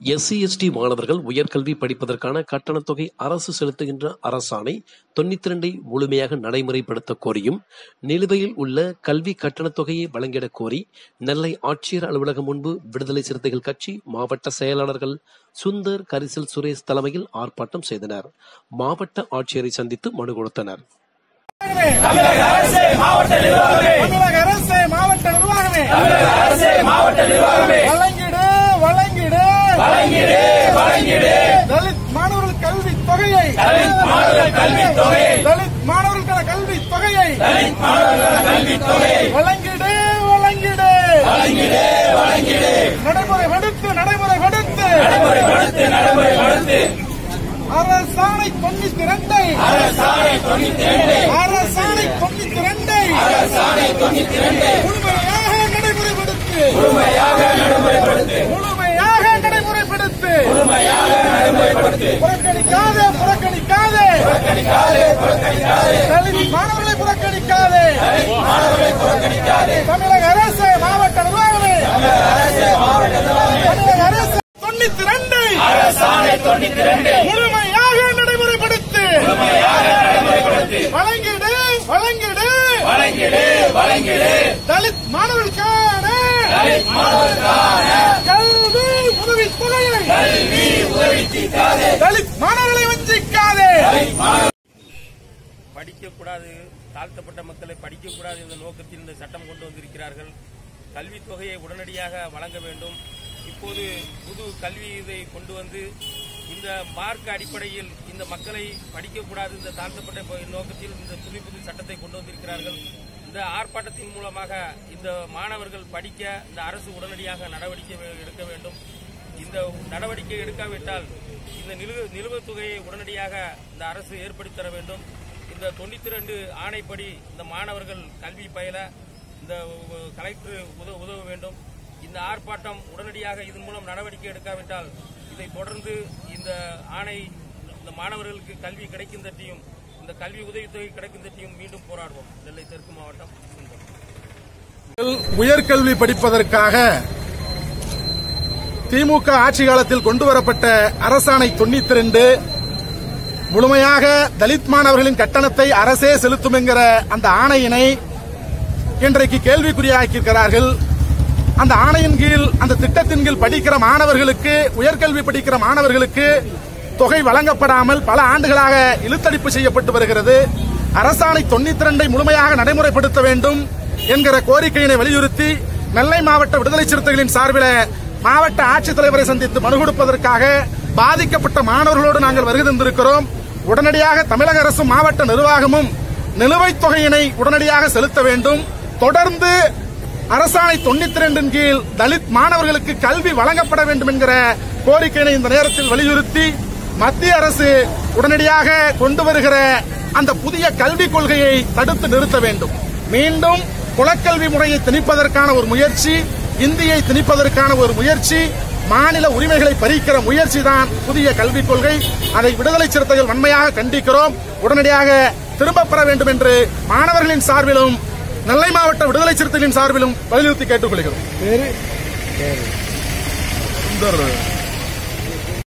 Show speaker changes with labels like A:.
A: SC ST மாணவர்கள் உயர்கல்வி படிப்பதற்கான கட்டணத் தொகை அரசு செலுத்துகின்ற அரசாணை தொண்ணூத்தி ரெண்டை முழுமையாக நடைமுறைப்படுத்த கோரியும் நிலுவையில் உள்ள கல்வி கட்டணத் தொகையை வழங்கிடக் கோரி நெல்லை ஆட்சியர் அலுவலகம் முன்பு விடுதலை சிறுத்தைகள் கட்சி மாவட்ட செயலாளர்கள் சுந்தர் கரிசல் சுரேஷ் தலைமையில் ஆர்ப்பாட்டம் செய்தனர் மாவட்ட ஆட்சியரை சந்தித்து மனு கொடுத்தனர்
B: தமிழக அரசே மாவட்ட நிர்வாகமே வழங்கிடு வழங்கிடு தலித் மாணவர்கள் கல்வி தொகையை தலித் மாணவர்களுக்கான கல்வி தொகையை வழங்கிடு வழங்கிடு நடைமுறைப்படுத்து நடைமுறைப்படுத்து அரசாணை தொண்ணூத்தி ரெண்டை அரசாணை தொண்ணூத்தி ரெண்டை முழுமையாக நடைமுறைப்படுத்து முழுமையாக நடைமுறைப்படுத்து புறக்கணிக்காதே புறக்கணிக்காதே தலித் மாணவர்களை புறக்கணிக்காதே தமிழக அரசு மாவட்ட நிர்வாகமே தமிழக அரசு தொண்ணூத்தி ரெண்டை முழுமையாக நடைமுறைப்படுத்து வழங்கிடு வழங்கிடு தலித் மாணவர்களுக்கான கல்வி உதவி தொகையை தலித் மாணவர்களை வஞ்சிக்காதே
C: படிக்கக்கூடாது தாழ்த்தப்பட்ட மக்களை படிக்கக்கூடாது என்ற நோக்கத்தில் இந்த சட்டம் கொண்டு வந்திருக்கிறார்கள் கல்வித் தொகையை உடனடியாக வழங்க வேண்டும் இப்போது புது கல்வி இதை கொண்டு வந்து இந்த மார்க் அடிப்படையில் இந்த மக்களை படிக்கக்கூடாது இந்த தாழ்த்தப்பட்ட ப- நோக்கத்தில் இந்த புது புது சட்டத்தை கொண்டு வந்திருக்கிறார்கள் இந்த ஆர்ப்பாட்டத்தின் மூலமாக இந்த மாணவர்கள் படிக்க இந்த அரசு உடனடியாக நடவடிக்கை வே- எடுக்க வேண்டும் இந்த நடவடிக்கை எடுக்காவிட்டால் இந்த நிலுவ நிலுவைத் தொகையை உடனடியாக இந்த அரசு ஏற்படுத்தி தர வேண்டும் இந்த தொண்ணூத்தி ரெண்டு ஆணைப்படி இந்த மாணவர்கள் கல்வி பயில இந்த உ- கலெக்டர் உதவ உதவ வேண்டும் இந்த ஆர்ப்பாட்டம் உடனடியாக இதன் மூலம் நடவடிக்கை எடுக்காவிட்டால் இதை தொடர்ந்து இந்த ஆணை இந்த மாணவர்களுக்கு கல்வி கிடைக்கும் தட்டியும் இந்த கல்வி உதவித்தொகை கிடைக்கும் தட்டியும் மீண்டும் போராடுவோம் நெல்லை தெற்கு மாவட்டம் சுந்தர்
B: உயர்கல்வி படிப்பதற்காக திமுக ஆட்சி காலத்தில் கொண்டுவரப்பட்ட அரசாணை தொண்ணூத்தி ரெண்டு முழுமையாக தலித் மாணவர்களின் கட்டணத்தை அரசே செலுத்தும் என்கிற அந்த ஆணையினை இன்றைக்கு கேள்விக்குறியாக்கியிருக்கிறார்கள் அந்த ஆணையின் கீழ் அந்த திட்டத்தின் கீழ் படிக்கிற மாணவர்களுக்கு உயர்கல்வி படிக்கிற மாணவர்களுக்கு தொகை வழங்கப்படாமல் பல ஆண்டுகளாக இழுத்தடிப்பு செய்யப்பட்டு வருகிறது அரசாணை தொண்ணூத்தி ரெண்டை முழுமையாக நடைமுறைப்படுத்த வேண்டும் என்கிற கோரிக்கையினை வலியுறுத்தி நெல்லை மாவட்ட விடுதலை சிறுத்தைகளின் சார்பில் மாவட்ட ஆட்சித்தலைவரை சந்தித்து மனு கொடுப்பதற்காக பாதிக்கப்பட்ட மாணவர்களோடு நாங்கள் வருகை தந்திருக்கிறோம் உடனடியாக தமிழக அரசும் மாவட்ட நிர்வாகமும் நிலுவைத் தொகையினை உடனடியாக செலுத்த வேண்டும் தொடர்ந்து அரசாணை தொண்ணூத்தி ரெண்டின் கீழ் தலித் மாணவர்களுக்கு கல்வி வழங்கப்பட வேண்டும் என்கிற கோரிக்கையினை இந்த நேரத்தில் வலியுறுத்தி மத்திய அரசு உடனடியாக கொண்டு வருகிற அந்த புதிய கல்விக் கொள்கையை தடுத்து நிறுத்த வேண்டும் மீண்டும் குலக்கல்வி முறையை திணிப்பதற்கான ஒரு முயற்சி இந்தியை திணிப்பதற்கான ஒரு முயற்சி மாநில உரிமைகளை பறிக்கிற முயற்சி தான் புதிய கல்விக் கொள்கை அதை விடுதலை சிறுத்தைகள் வன்மையாக கண்டிக்கிறோம் உடனடியாக திரும்பப் பெற வேண்டும் என்று மாணவர்களின் சார்பிலும் நெல்லை மாவட்ட விடுதலை சிறுத்தைகளின் சார்பிலும் வலியுறுத்தி கேட்டுக்கொள்கிறோம் சுந்தர்